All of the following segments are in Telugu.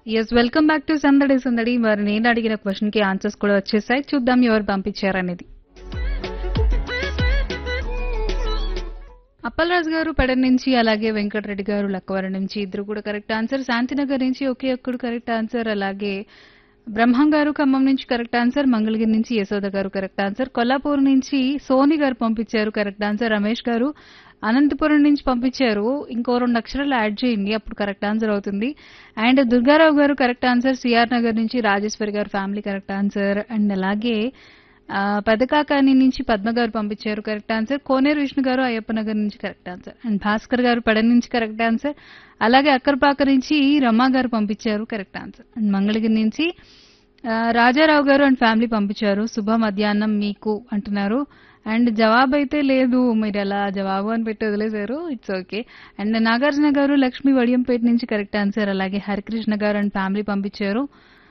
ఎస్ వెల్కమ్ బ్యాక్ టు సందడి సందడి మరి నేను అడిగిన క్వశ్చన్ కి ఆన్సర్స్ కూడా వచ్చేసాయి చూద్దాం ఎవరు పంపించారనేది అప్పలరాజు గారు పెడ నుంచి అలాగే వెంకటరెడ్డి గారు లక్కవరం నుంచి ఇద్దరు కూడా కరెక్ట్ ఆన్సర్ శాంతినగర్ నుంచి ఒకే ఒక్కడు కరెక్ట్ ఆన్సర్ అలాగే బ్రహ్మం గారు ఖమ్మం నుంచి కరెక్ట్ ఆన్సర్ మంగళగిరి నుంచి యశోద గారు కరెక్ట్ ఆన్సర్ కొల్లాపూర్ నుంచి సోని గారు పంపించారు కరెక్ట్ ఆన్సర్ రమేష్ గారు అనంతపురం నుంచి పంపించారు ఇంకో రెండు అక్షరాలు యాడ్ చేయండి అప్పుడు కరెక్ట్ ఆన్సర్ అవుతుంది అండ్ దుర్గారావు గారు కరెక్ట్ ఆన్సర్ సిఆర్ నగర్ నుంచి రాజేశ్వరి గారు ఫ్యామిలీ కరెక్ట్ ఆన్సర్ అండ్ అలాగే ఆ, పెదకాకాని నుంచి పద్మ గారు పంపించారు కరెక్ట్ ఆన్సర్ కోనేరు విష్ణు గారు అయ్యప్ప నగర్ నుంచి కరెక్ట్ ఆన్సర్ అండ్ భాస్కర్ గారు పడన్ నుంచి కరెక్ట్ ఆన్సర్ అలాగే అక్కరపాక నుంచి రమా గారు పంపించారు కరెక్ట్ ఆన్సర్ అండ్ మంగళగిరి నుంచి ఆ, రాజారావు గారు అండ్ ఫ్యామిలీ పంపించారు శుభ మధ్యాహ్నం మీకు అంటున్నారు అండ్ జవాబు అయితే లేదు మీరు అలా జవాబు అని పెట్టి వదిలేశారు ఇట్స్ ఓకే అండ్ నాగార్జున గారు లక్ష్మీ వడియంపేట నుంచి కరెక్ట్ ఆన్సర్ అలాగే హరికృష్ణ గారు అండ్ ఫ్యామిలీ పంపించారు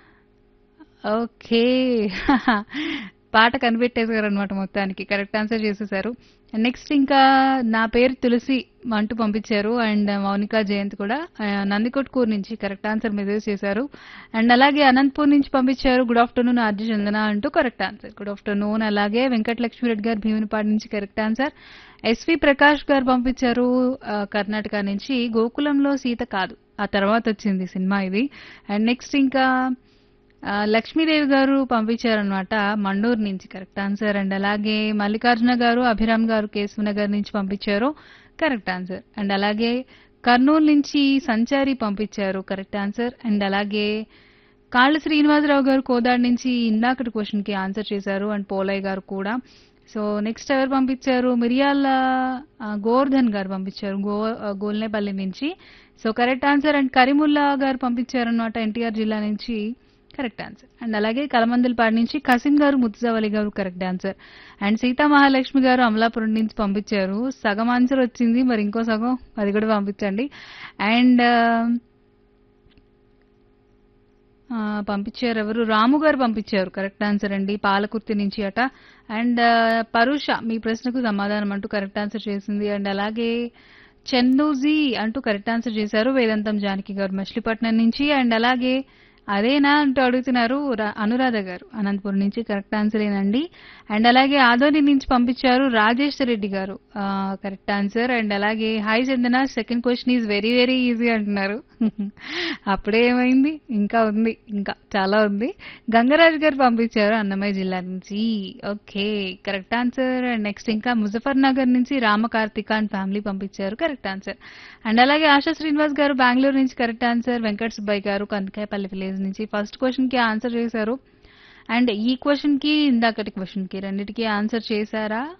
ఓకే పాట కనిపెట్టేశారు అనమాట మొత్తానికి కరెక్ట్ ఆన్సర్ చేసేసారు నెక్స్ట్ ఇంకా నా పేరు తులసి అంటూ పంపించారు అండ్ మౌనిక జయంత్ కూడా ఆ, నందికొట్కూరు నుంచి కరెక్ట్ ఆన్సర్ మెసేజ్ చేశారు అండ్ అలాగే అనంతపూర్ నుంచి పంపించారు గుడ్ ఆఫ్టర్నూన్ ఆర్జీ చందన అంటూ కరెక్ట్ ఆన్సర్ గుడ్ ఆఫ్టర్నూన్ అలాగే వెంకటలక్ష్మిరెడ్డి గారు భీమునిపాడు నుంచి కరెక్ట్ ఆన్సర్ ఎస్వి ప్రకాష్ గారు పంపించారు ఆ, కర్ణాటక నుంచి గోకులంలో సీత కాదు ఆ తర్వాత వచ్చింది సినిమా ఇది అండ్ నెక్స్ట్ ఇంకా ఆ, లక్ష్మీదేవి గారు పంపించారనమాట మండూరు నుంచి కరెక్ట్ ఆన్సర్ అండ్ అలాగే మల్లికార్జున గారు అభిరామ్ గారు కేశవనగర్ నుంచి పంపించారు కరెక్ట్ ఆన్సర్ అండ్ అలాగే కర్నూలు నుంచి సంచారి పంపించారు కరెక్ట్ ఆన్సర్ అండ్ అలాగే కాళ్ళ శ్రీనివాసరావు గారు కోదాడు నుంచి ఇందాకటి క్వశ్చన్ కి ఆన్సర్ చేశారు అండ్ పోలయ్య గారు కూడా సో నెక్స్ట్ ఎవరు పంపించారు మిరియాల ఆ, గోవర్ధన్ గారు పంపించారు గో ఆ, గోల్నేపల్లి నుంచి so correct answer and Kareemulla గారు పంపించారు అనమాట ఎన్టీఆర్ జిల్లా నుంచి కరెక్ట్ ఆన్సర్ అండ్ అలాగే కలమందలపాడు నుంచి కసిం గారు ముత్తుజావలి గారు correct answer and Sita Mahalakshmi గారు అమలాపురం నుంచి పంపించారు సగం ఆన్సర్ వచ్చింది మరి ఇంకో సగం అది కూడా పంపించండి అండ్ ఆ, పంపించారు ఎవరు రాము గారు పంపించారు కరెక్ట్ ఆన్సర్ అండి పాలకుర్తి నుంచి అట అండ్ పరుష మీ ప్రశ్నకు సమాధానం అంటూ కరెక్ట్ ఆన్సర్ చేసింది అండ్ అలాగే చెన్నూజీ అంటూ కరెక్ట్ ఆన్సర్ చేశారు వేదాంతం జానకి గారు మచిలీపట్నం నుంచి అండ్ అలాగే అదేనా అంటూ అడుగుతున్నారు రా- అనురాధ గారు అనంతపురం నుంచి కరెక్ట్ ఆన్సర్ ఏనండి అండ్ అలాగే ఆదోని నుంచి పంపించారు రాజేశ్వర రెడ్డి గారు కరెక్ట్ ఆన్సర్ అండ్ అలాగే hi Chandana second question is very very easy అంటున్నారు అప్పుడే ఏమైంది ఇంకా ఉంది ఇంకా చాలా ఉంది గంగరాజు గారు పంపించారు అన్నమయ్య జిల్లా నుంచి okay correct answer and next ఇంకా ముజఫర్ నగర్ నుంచి రామ కార్తిక అండ్ ఫ్యామిలీ పంపించారు కరెక్ట్ ఆన్సర్ అండ్ అలాగే ఆశా శ్రీనివాస్ గారు బెంగళూరు నుంచి కరెక్ట్ ఆన్సర్ వెంకట సుబ్బయ్య గారు కందకాయపల్లి విలేజ్ నుంచి ఫస్ట్ క్వశ్చన్ కి ఆన్సర్ చేశారు అండ్ ఈ క్వశ్చన్ కి ఇందాకటి క్వశ్చన్ కి రెండింటికి ఆన్సర్ చేశారా